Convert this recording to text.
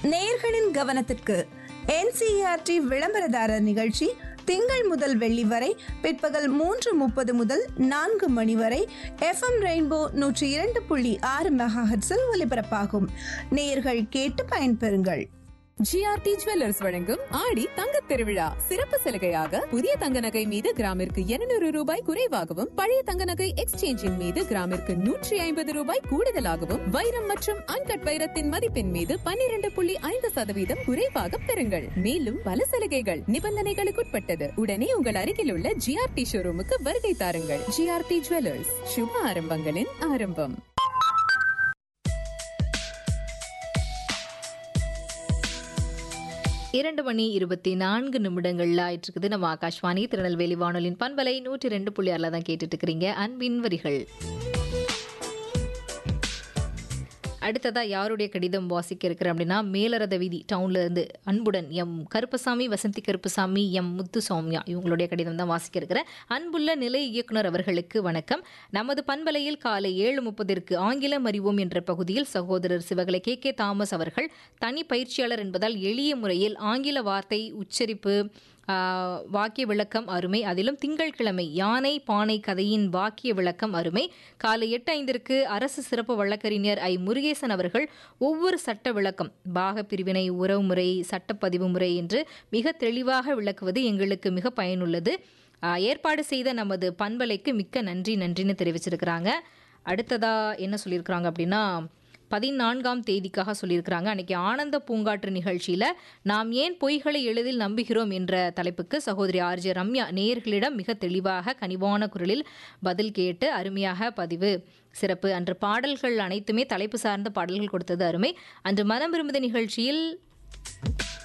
நேயர்களின் கவனத்திற்கு என்சிஆர்டி விளம்பரதாரர் நிகழ்ச்சி திங்கள் முதல் வெள்ளி வரை பிற்பகல் மூன்று முப்பது முதல் நான்கு மணி வரை எஃப்எம் ரெயின்போ நூற்றி இரண்டு புள்ளி ஆறு மெகாஹெட்ஸில் ஒலிபரப்பாகும் நேயர்கள் கேட்டு பயன்பெறுங்கள் ஜிஆர்டி ஜுவல்லர்ஸ் வழங்கும் ஆடி தங்கத் திருவிழா சிறப்பு சலுகையாக புதிய தங்க நகை மீது கிராமிற்கு 200 ரூபாய் குறைவாகவும் பழைய தங்க நகை எக்ஸ்சேஞ்சின் மீது கிராமிற்கு நூற்றி ஐம்பது ரூபாய் கூடுதலாகவும் வைரம் மற்றும் அன்கட் வைரத்தின் மதிப்பின் மீது 12.5% புள்ளி ஐந்து சதவீதம் குறைவாக பெறுங்கள் மேலும் பல சலுகைகள் நிபந்தனைகளுக்குட்பட்டது உடனே உங்கள் அருகில் உள்ள ஜிஆர்டி ஷோரூமுக்கு வருகை தாருங்கள் ஜிஆர்டி ஜுவல்லர்ஸ் சுப ஆரம்பங்களின் ஆரம்பம் இரண்டு மணி இருபத்தி நான்கு நிமிடங்கள்ல ஆயிட்டு இருக்குது நம்ம ஆகாஷ்வாணி திருநெல்வேலி வானொலியின் பண்பலை நூற்றி ரெண்டு புள்ளி ஆறில் தான் கேட்டுட்டு இருக்கிறீங்க அன்பின் வரிகள் அடுத்ததா யாருடைய கடிதம் வாசிக்க இருக்கிறேன் அப்படின்னா மேலரத வீதி டவுன்ல இருந்து அன்புடன் எம் கருப்பசாமி வசந்தி கருப்பசாமி எம் முத்து சௌமியா இவங்களுடைய கடிதம் தான் வாசிக்க இருக்கிறேன் அன்புள்ள நிலை இயக்குனர் அவர்களுக்கு வணக்கம் நமது பண்பலையில் காலை ஏழு முப்பதிற்கு ஆங்கிலம் அறிவோம் என்ற பகுதியில் சகோதரர் சிவகலை கே கே தாமஸ் அவர்கள் தனி பயிற்சியாளர் என்பதால் எளிய முறையில் ஆங்கில வார்த்தை உச்சரிப்பு ஆஹ், வாக்கிய விளக்கம் அருமை அதிலும் திங்கட்கிழமை யானை பானை கதையின் வாக்கிய விளக்கம் அருமை காலை எட்டு ஐந்திற்கு அரசு சிறப்பு வழக்கறிஞர் ஐ முருகேசன் அவர்கள் ஒவ்வொரு சட்ட விளக்கம் பாக பிரிவினை உறவுமுறை சட்டப்பதிவு முறை என்று மிக தெளிவாக விளக்குவது எங்களுக்கு மிக பயனுள்ளது ஆஹ், ஏற்பாடு செய்த நமது பண்பலைக்கு மிக்க நன்றி நன்றின்னு தெரிவிச்சிருக்கிறாங்க அடுத்ததா என்ன சொல்லியிருக்கிறாங்க அப்படின்னா பதினான்காம் தேதிக்காக சொல்லியிருக்கிறாங்க அன்னைக்கு ஆனந்த பூங்காற்று நிகழ்ச்சியில் நாம் ஏன் பொய்களை எளிதில் நம்புகிறோம் என்ற தலைப்புக்கு சகோதரி ஆர்ஜே ரம்யா நேயர்களிடம் மிக தெளிவாக கனிவான குரலில் பதில் கேட்டு அருமையாக பதிவு சிறப்பு அன்று பாடல்கள் அனைத்துமே தலைப்பு சார்ந்த பாடல்கள் கொடுத்தது அருமை அன்று மனம் விரும்புத நிகழ்ச்சியில்